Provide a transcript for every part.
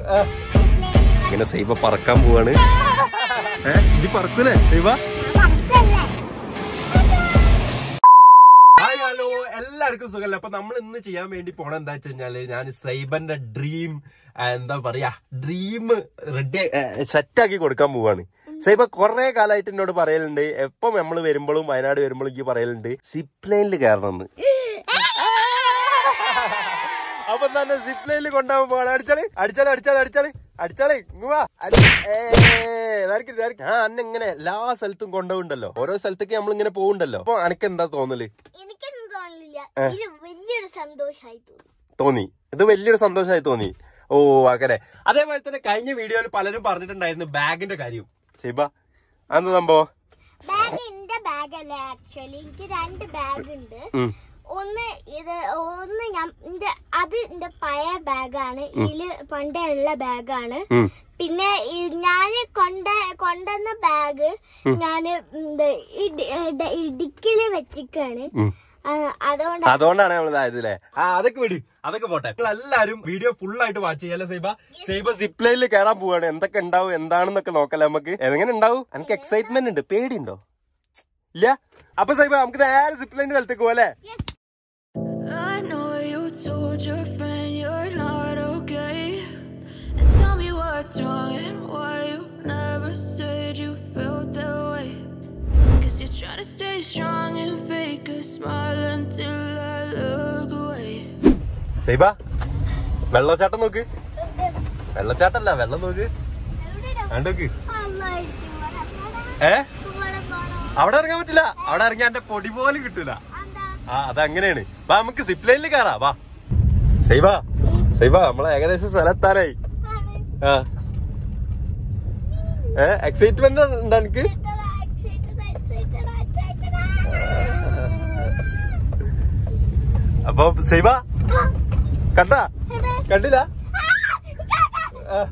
ഇങ്ങനെ സൈബ പറക്കാൻ പോവാണ് ഏ ഇജ്ജ് പറക്കൂലേ സൈബ ഹായ് ഹലോ എല്ലാവർക്കും സുഖമല്ല അപ്പൊ നമ്മൾ ഇന്ന് ചെയ്യാൻ വേണ്ടി പോണ എന്താ വെച്ച് കഴിഞ്ഞാല് ഞാൻ സൈബന്റെ ഡ്രീം എന്താ പറയാ ഡ്രീം റെഡി സെറ്റ് ആക്കി കൊടുക്കാൻ പോവാണ് സൈബ കുറെ കാലമായിട്ട് എന്നോട് പറയലുണ്ട് എപ്പം നമ്മൾ വരുമ്പോഴും വയനാട് വരുമ്പോഴും എനിക്ക് പറയലുണ്ട് സിപ്പ് ലൈനിൽ കയറണം എന്ന് അപ്പൊ തന്നെ സിപ്പ് ലൈനിൽ കൊണ്ടുപോകാൻ പോവാണ് അടിച്ചാല് അടിച്ചാല് അടിച്ചാല് അടിച്ചാല് അടിച്ചാല് ഇങ്ങ് വാ. അടി. ഏ, ഇതായിരിക്കും, ഇതായിരിക്കും. ആ അന്നെ ഇങ്ങനെ എല്ലാ സ്ഥലത്തും കൊണ്ടുപോകുണ്ടല്ലോ ഓരോ സ്ഥലത്തേക്ക് നമ്മൾ ഇങ്ങനെ പോകുന്നുണ്ടല്ലോ അപ്പൊ അനക്ക് എന്താ തോന്നല് എനിക്കൊന്നും തോന്നുന്നില്ല ഇത് വലിയൊരു സന്തോഷമായി തോന്നി തോന്നി ഇത് വലിയൊരു സന്തോഷമായി തോന്നി ഓ അങ്ങനെ അതേപോലെ തന്നെ കഴിഞ്ഞ വീഡിയോയിൽ പലരും പറഞ്ഞിട്ടുണ്ടായിരുന്നു ബാഗിന്റെ കാര്യം സിബ അതെന്താ സംഭവം ബാഗ് എന്റെ ബാഗ് അല്ല ആക്ച്വലി എനിക്ക് രണ്ട് ബാഗ് ഉണ്ട് ഉം. ഒന്ന് ഇത് ഒന്ന് ഞാൻ എന്റെ അത് എന്റെ പഴയ ബാഗാണ് ഇതില് പണ്ടേ ഉള്ള ബാഗാണ് ഉം. പിന്നെ ഈ- ഞാന് കൊണ്ട കൊണ്ടുവന്ന ബാഗ് ഞാന് എന്ത് ഈ ഡി- ഡ- ഈ ഡിക്കില് വെച്ചിക്കാണ് ഉം. ആ, അതുകൊണ്ട് അതുകൊണ്ടാണ് നമ്മൾ ഇതായത് അല്ലേ ആ അതൊക്കെ വിട് അതൊക്കെ പോട്ടെ നിങ്ങൾ എല്ലാരും വീഡിയോ ഫുൾ ആയിട്ട് വാച്ച് ചെയ്യല്ലേ സൈബ സൈബ സിപ്പ് ലൈനിൽ കയറാൻ പോവാണ് എന്തൊക്കെ ഉണ്ടാവും എന്താണെന്നൊക്കെ നോക്കല്ലേ നമുക്ക് എങ്ങനെ ഉണ്ടാവും എനിക്ക് എക്സൈറ്റ്മെന്റ് ഉണ്ട് പേടിയുണ്ടോ ഇല്ല അപ്പൊ സൈബ നമുക്ക് നേരെ സിപ്പ് ലൈനിന്റെ സ്ഥലത്തേക്ക് പോലെ I know you told your friend you're not okay. And tell me what's wrong and why you never said you felt that way. Cause you're trying to stay strong and fake a smile until I look away. സൈബ വെള്ളച്ചാട്ടം നോക്ക് വെള്ളച്ചാട്ടല്ല വെള്ളം നോക്ക് കണ്ടോക്ക് ഏ അവിടെ ഇറങ്ങാൻ പറ്റില്ല അവിടെ ഇറങ്ങിയാ എന്റെ പൊടി പോലും കിട്ടൂല ആ അതങ്ങനെയാണ് വാ നമുക്ക് സിപ്പ് ലൈനിൽ കയറാ വാ സൈബ സൈബ നമ്മളെ ഏകദേശം സ്ഥലത്താനായി ആ ഏ എക്സൈറ്റ്മെന്റ് ഉണ്ടോ എനിക്ക് അപ്പൊ സൈബ കണ്ടാ കണ്ടില്ല ആ,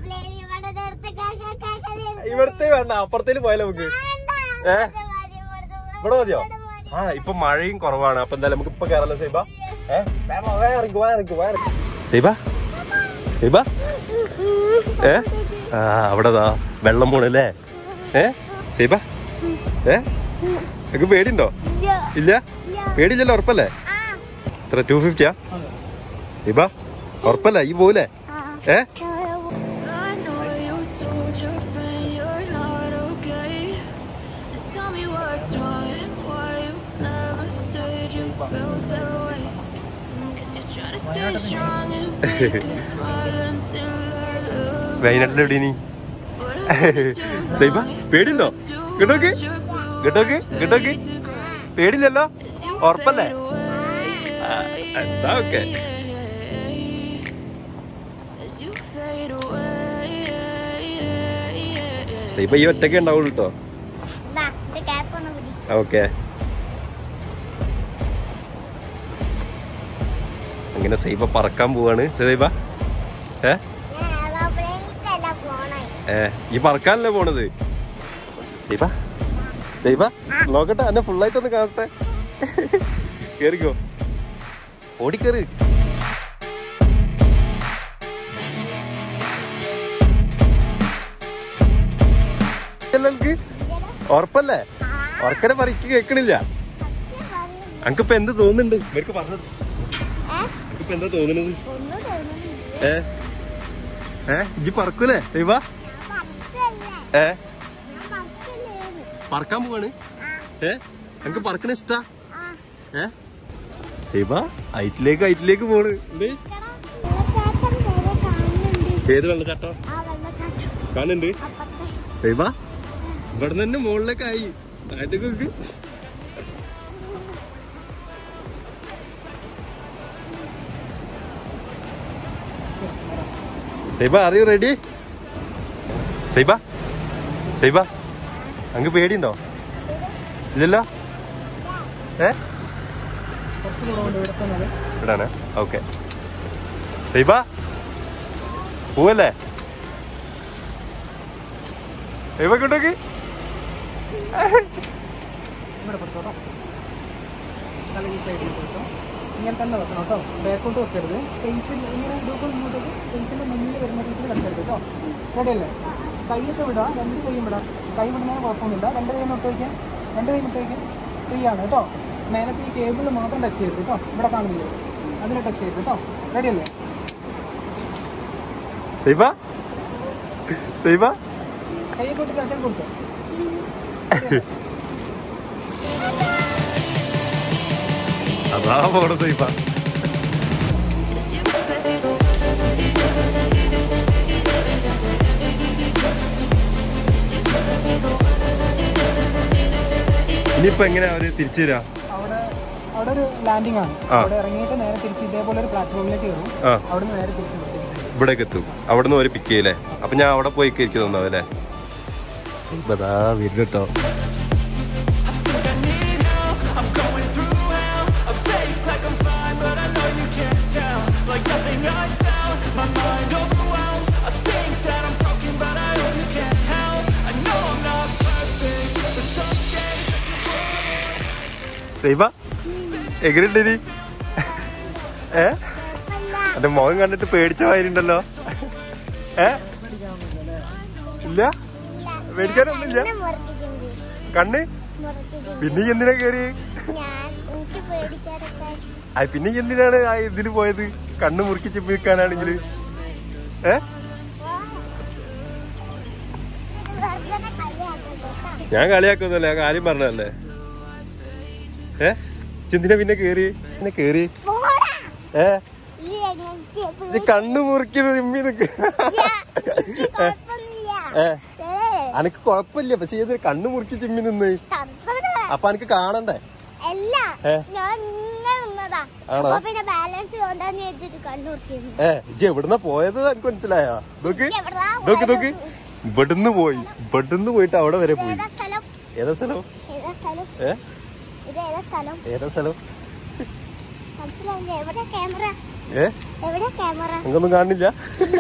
ഇവിടത്തെ വേണ്ട അപ്പുറത്തേല് പോയാലോ നമുക്ക് ഏ ഇവിടെ മതിയോ ആ ഇപ്പൊ മഴയും കുറവാണ് അപ്പൊ എന്തായാലും നമുക്ക് ഇപ്പൊ കയറല്ലോ സൈബ ഏ ഇറങ്ങി ഇറങ്ങി ഇറങ്ങി സൈബ സൈബ ഏ ആ അവിടെതാ വെള്ളം പോണല്ലേ ഏ സൈബ ഏ നിനക്ക് പേടിയുണ്ടോ ഇല്ല പേടിയില്ലല്ലോ ഉറപ്പല്ലേ എത്ര ടു ഫിഫ്റ്റിയാ സൈബ ഉറപ്പല്ല ഈ പോലെ ഏ I know you told your friend you're not okay. And tell me what's wrong and why you never said you felt that way. Cause you're trying to stay strong and fake a smile until I look വയനാട്ടിൽ എവിടെ നീ What I do സൈബ wrong പേടിയുണ്ടോ കേട്ടോക്ക് കേട്ടോക്ക് കേട്ടോക്ക് പേടില്ലല്ലോ ഉറപ്പല്ലേ എന്താ okay as you fade away. സൈബ ഈ ഒറ്റയ്ക്ക് ഉണ്ടാവുള്ളൂ കേട്ടോ ക്യാപ്പ് ഒന്ന് പിടി ഓക്കെ അങ്ങനെ സൈബ പറക്കാൻ പോവാണ് സൈബ ഏ ഞാൻ എയറോപ്ലെയിനിലല്ല പോണേ ഏ ഈ പറക്കാനല്ലേ പോണത് സൈബ സൈബ നോക്കട്ടെ എന്നെ ഫുള്ളായിട്ട് ഒന്ന് കാണട്ടെ കേറിക്കോ ഓടിക്കേറ് എനിക്ക് ഉറപ്പല്ലേ ഉറക്കനെ പറിക്ക് കേക്കണില്ല അനക്കിപ്പോ എന്ത് തോന്നുന്നുണ്ട് ഇവർക്ക് പറഞ്ഞത് അനക്കിപ്പോ എന്താ തോന്നുന്നത് ഒന്നും തോന്നുന്നില്ല ഏ ഏ ഇജ്ജ് പറക്കൂലേ ദൈവ ഞാൻ പത്തല്ലേ ഏ ഞാൻ പത്തല്ലേന്ന് പറക്കാൻ പോവാണ് ഏ എനിക്ക് പറക്കണ ഇഷ്ടാ ആ ഏ ദൈവ ഹൈറ്റിലേക്ക് ഹൈറ്റിലേക്ക് പോണ് എന്ത് വെള്ളച്ചാട്ടം വരെ കാണുന്നുണ്ട് ഏത് വെള്ളച്ചാട്ടോ ആ വെള്ളച്ചാട്ടം കാണുന്നുണ്ട് അപ്പത്തെ ദൈവ ഇവിടെ തന്നെ മുകളിലേക്കായി താഴത്തേക്ക് നോക്ക് സൈബ അറിയൂ റെഡി സൈബ സൈബ അങ്ങ് പേടിയുണ്ടോ ഇല്ലല്ലോ ഏ ഇവിടാണ് ഓക്കെ സൈബ പോവല്ലേ സൈബ കിട്ടോക്ക് ഇവിടെ കൊടുത്തോട്ടോ തല ഈ സൈഡിൽ കൊടുത്തോ ഇങ്ങനെ തന്നെ വെക്കണം കേട്ടോ ബാക്കോട്ട് വെക്കരുത് ഫേസ് ഇങ്ങനെ ഇങ്ങോട്ട് ഇങ്ങോട്ടേക്ക് ഫേസിന്റെ മുന്നിൽ വരുന്ന രീതിയിൽ കളിക്കരുത് കേട്ടോ റെഡി അല്ലേ കൈയൊക്കെ വിടാം രണ്ട് കൈയും വിടാം കൈ വിടുന്നതിന് കുഴപ്പമൊന്നുമില്ല രണ്ട് കൈ മുട്ട് വയ്ക്കാം രണ്ട് കൈ മുട്ട് വയ്ക്കാം ഫ്രീ ആണ് കേട്ടോ മേലത്തെ ഈ കേബിൾ മാത്രം ടച്ച് ചെയ്യരുത് കേട്ടോ ഇവിടെ കാണുന്നില്ലേ അതിനെ ടച്ച് ചെയ്യരുത് കേട്ടോ റെഡി അല്ലേ സൈബ സൈബ കൈയെ കൂട്ടി അറ്റം കൊടുക്കാം അതാ പോണ സൈബ ഇനിയിപ്പോ എങ്ങനെയാ അവര് തിരിച്ചു തരാ അവിടെ അവിടെ ഒരു ലാൻഡിംഗ് ആണ് ആ. അവിടെ ഇറങ്ങിയിട്ട് നേരെ തിരിച്ച് ഇതേപോലെ ഒരു പ്ലാറ്റ്ഫോമിലേക്ക് കയറും ആ അവിടെ നിന്ന് നേരെ തിരിച്ച് ഇവിടേക്ക് വരും. ഇവിടേക്ക് എത്തും അവിടുന്ന് ഒരു പിക്ക് ചെയ്യല്ലേ അപ്പൊ ഞാൻ അവിടെ പോയി എനിക്ക് തോന്നാവല്ലേ അതാ വരുന്നു കേട്ടോ സൈബ എങ്ങനെയുണ്ട് ഇനി ഏ എന്റെ മുഖം കണ്ടിട്ട് പേടിച്ച മാതിരിണ്ടല്ലോ ഏ ഇല്ല പേടിക്കാനൊന്നുമില്ല എന്നെ മുറപ്പിക്കുന്നത് കണ്ണ് മുറപ്പിക്കുന്നത് പിന്നെ ഈ എന്തിനാ കേറി ഞാൻ എനിക്ക് പേടിക്കാതൊക്കെ ആ പിന്നെ ഈ എന്തിനാണ് ആ ഇതിന് പോയത് കണ്ണ് മുറുക്കി ചിമ്മി നിൽക്കാനാണെങ്കിൽ ഏ വെറുതെ കളിയാക്കണ്ട ഞാൻ കളിയാക്കൊന്നുമല്ല ഞാൻ കാര്യം പറഞ്ഞല്ലേ ഏ ചെന്തിനാ പിന്നെ കേറി പിന്നെ കേറി പോടാ ഏ ഈ എനിക്ക് ഇത് കണ്ണ് മുറുക്കി ചിമ്മി നിക്ക് എനിക്ക് കുഴപ്പമൊന്നുമില്ല ഏ ഏ, അനക്ക് കുഴപ്പമില്ല പക്ഷെ ഇത് കണ്ണ് മുറുക്കി ചിമ്മി നിന്ന് തന്നതാ. അപ്പൊ അനക്ക് കാണണ്ടേ അല്ല ഏ? ഞാൻ ഇങ്ങനെ നിന്നതാ ആണോ? അപ്പൊ പിന്നെ ബാലൻസ് കൊണ്ടാന്ന് വെച്ചിട്ട് കണ്ണുർത്തിയിരുന്നു ഏ ഇജ്ജ് എവിടുന്ന പോയത് എനിക്ക് മനസ്സിലായോ നോക്ക് എവിടാ നോക്ക് പോയത്? നോക്ക് ഇവിടുന്ന് പോയി ഇവിടുന്ന് പോയിട്ട് അവിടെ വരെ പോയി ഏതാ സ്ഥലം ഏതാ സ്ഥലം ഏതാ സ്ഥലം ഏ ഇത് ഏതാ സ്ഥലം ഏതാ സ്ഥലം മനസ്സിലായില്ല എവിടെ ക്യാമറ ഏ എവിടെ ക്യാമറ നിങ്ങൊന്നും കാണില്ല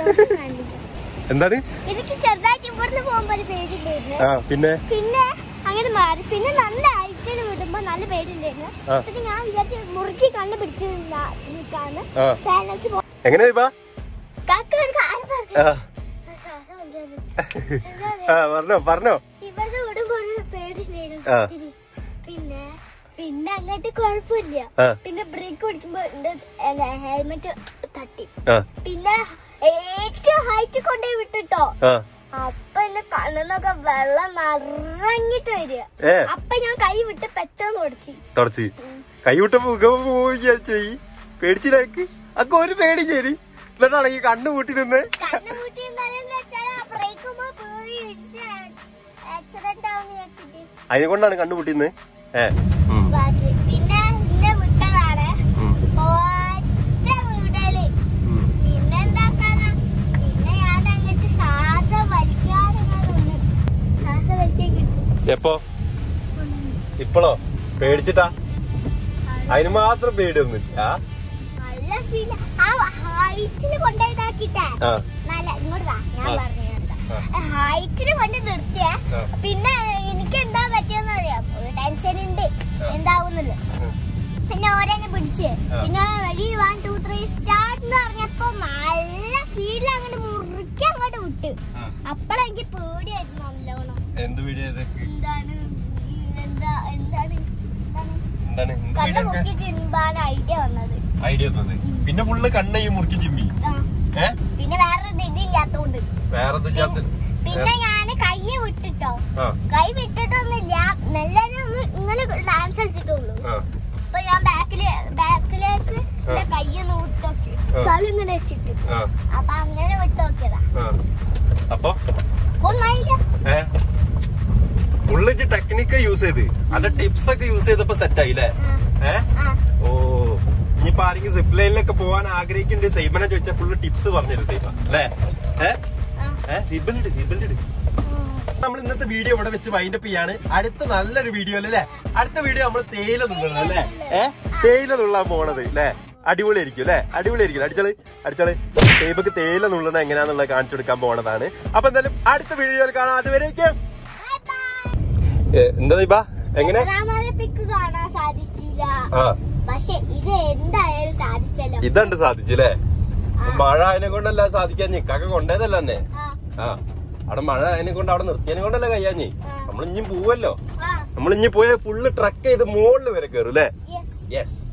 എന്താണ് എനിക്ക് ചെറുതായിട്ട് ഇവിടുന്ന് പോകുമ്പോ ഒരു പേടിണ്ടായിരുന്നു ആ പിന്നെ പിന്നെ അങ്ങനെ മാറി പിന്നെ നല്ല ആഴ്ചയിൽ വിടുമ്പോ നല്ല പേടിണ്ടായിരുന്നു ആ. പിന്നെ ഞാൻ വിചാരിച്ചു മുറുക്കി കണ്ണു പിടിച്ച് നിന്നാ- നിക്കാന്ന് ആ ബാലൻസ് പോ- എങ്ങനെയാ ഇപ്പ കാക്ക എനിക്ക് ആരും പറഞ്ഞു. ആ ശ്വാസം വലിച്ചത്. എന്താ ആ പറഞ്ഞോ പറഞ്ഞോ ഇവിടുന്ന് വിടുമ്പോ ഒരു പേടിണ്ടായിരുന്നു ആ. ഇത്തിരി. പിന്നെ പിന്നെ അങ്ങോട്ട് കുഴപ്പമില്ല ആ. പിന്നെ ബ്രേക്ക് പിടിക്കുമ്പോ എന്റെ ഹെൽമെറ്റ് തട്ടി ആ പിന്നെ ഏറ്റവും ഹൈറ്റ് കൊണ്ടുപോയി വിട്ടിട്ടോ ആ അപ്പൊ എന്റെ കണ്ണെന്നൊക്കെ വെള്ളം നിറങ്ങിട്ട് വരിക ഏ അപ്പൊ ഞാൻ കൈ വിട്ട് പെട്ടെന്ന് ഓടിച്ചു തുടച്ച് കൈവിട്ടപ്പോ മുഖം പോയി ചെയ് പേടിച്ചില്ലേക്ക് അക്ക ഒരു പേടി ശരി എന്നിട്ടാണ് ഈ കണ്ണു കൂട്ടി നിന്ന് കണ്ണ് കൂട്ടി എന്നാലെന്ന് വെച്ചാൽ ബ്രേക്കുമ്പോ പോയി ഇടിച്ച് ആക്സിഡന്റ് ആവുന്ന വെച്ചിട്ട് അതിനെ കൊണ്ടാണ് കണ്ണു കൂട്ടിന്ന് ഏ ഉം, ബാക്കി പിന്നെ എന്നെ വിട്ടതാണ് ഉം, ഒറ്റ വീടല് ഉം. പിന്നെ എന്താക്കാനാ പിന്നെ ഞാൻ അങ്ങോട്ട് ശ്വാസം വലിക്കാതെ ഞാൻ നിന്ന് ശ്വാസം വലിക്കാൻ കിട്ടും എപ്പോ ഇപ്പളോ പേടിച്ചിട്ടാ അതിന് മാത്രം പേടിയൊന്നുമില്ല ആ? നല്ല സ്പീഡ് ആ ഹൈറ്റിൽ കൊണ്ടുപോയതാക്കിട്ടെ ആ നല്ല ഇങ്ങോട്ട് വാ ഞാൻ ആ. പറഞ്ഞു ഹൈറ്റിൽ കൊണ്ട് നിർത്തിയേ ആ. പിന്നെ എനിക്ക് എന്താ പറ്റിയെന്ന് അറിയാം ടെൻഷൻ ഉണ്ട് എന്താവുന്നില്ല ഉം. പിന്നെ ഓരോന്നെ പിടിച്ച് ആ. പിന്നെ ready one two three start എന്ന് പറഞ്ഞപ്പോ നല്ല സ്പീഡിൽ അങ്ങോട്ട് മുറുക്കി അങ്ങോട്ട് വിട്ട് ആ. അപ്പോഴെനിക്ക് പേടിയായിരുന്നു നല്ലോണം എന്ത് വീഡിയോ എന്താണ് ഈ എന്താ എന്താണ് എന്താണ് എന്താണ് എന്ത് കണ്ണ് വീഡിയോ മുറുക്കി ചിന്താൻ ഐഡിയ വന്നത് ഐഡിയ തന്നത് പിന്നെ ഫുള്ള് കണ്ണ ഈ മുറുക്കി ചിമ്മി ആ. ഏ പിന്നെ വേറെ ഇതില്ലാത്തോണ്ട് വേറെ ഇല്ലാത്ത പിന്നെ ഞാന് കൈ വിട്ടിട്ടോ ആ കൈ വിട്ടിട്ടൊന്നുമില്ല മെല്ലെ ഒന്ന് ഇങ്ങനെ ഡാൻസ് കളിച്ചിട്ടുള്ളൂ ആ അപ്പൊ ഞാൻ ബാക്കില് ബാക്കിലേക്ക് എന്റെ കൈയൊന്ന് വിട്ടോക്കി ആ. തല ഇങ്ങനെ വെച്ചിട്ട് ആ അപ്പൊ അങ്ങനെ വിട്ടോക്കിയതാ ആ അപ്പൊ ഒന്നായില്ല ഏ ഫുള്ള് ടെക്നിക്ക് യൂസ് ചെയ്ത് അതിന്റെ ടിപ്സ് ഒക്കെ യൂസ് ചെയ്തപ്പോ സെറ്റ് ആയില്ലേ ഏ ആ ഓ ഇനിയിപ്പോ ആരെങ്കിലും സിപ്പ് ലൈനിലൊക്കെ പോകാൻ ആഗ്രഹിക്കുന്നുണ്ട് സൈബനെ ചോദിച്ചാൽ ഫുള്ള് ടിപ്സ് പറഞ്ഞുതരും സൈബ അല്ലേ ഏ ആ. ഏ സീറ്റ് ബെൽറ്റ് ഇട് സീറ്റ് ബെൽറ്റ് ഇട് ഉം. നമ്മൾ ഇന്നത്തെ വീഡിയോ ഇവിടെ വെച്ച് വൈൻഡപ്പ് ചെയ്യാണ് അടുത്ത നല്ലൊരു വീഡിയോ അല്ലേ അടുത്ത വീഡിയോ നമ്മൾ തേയില നുള്ളത് അല്ലേ ഏ തേയില നുള്ളാൻ പോണത് അല്ലേ അടിപൊളിയായിരിക്കും അല്ലേ അടിപൊളിയായിരിക്കും അടിച്ചാള് അടിച്ചാള് സേബക്ക് തേയില നുള്ളത് എങ്ങനെയാന്നുള്ളത് കാണിച്ചു കൊടുക്കാൻ പോണതാണ് അപ്പൊ എന്തായാലും അടുത്ത വീഡിയോയിൽ കാണാം അതുവരേക്കും Bye bye. എന്താ ദീപ എങ്ങനെ ഒരാമത് പിക്ക് കാണാൻ സാധിച്ചില്ല ആ പക്ഷെ ഇത് എന്തായാലും സാധിച്ചല്ലോ ഇതണ്ട് സാധിച്ചല്ലേ മഴ അതിനെ കൊണ്ടല്ല സാധിക്കാൻ ഇക്കാക്ക കൊണ്ടേതല്ല തന്നെ ആ ആ അവിടെ മഴ അതിനെ കൊണ്ട് അവിടെ നിർത്തിയതിനെ കൊണ്ടല്ല കഴിയാഞ്ഞി നമ്മൾ ഇഞ്ഞും പോവല്ലോ ആ നമ്മൾ ഇഞ്ഞി പോയ ഫുള്ള് ട്രക്ക് ചെയ്ത് മുകളിൽ വരെ കയറും അല്ലേ യെസ് യെസ്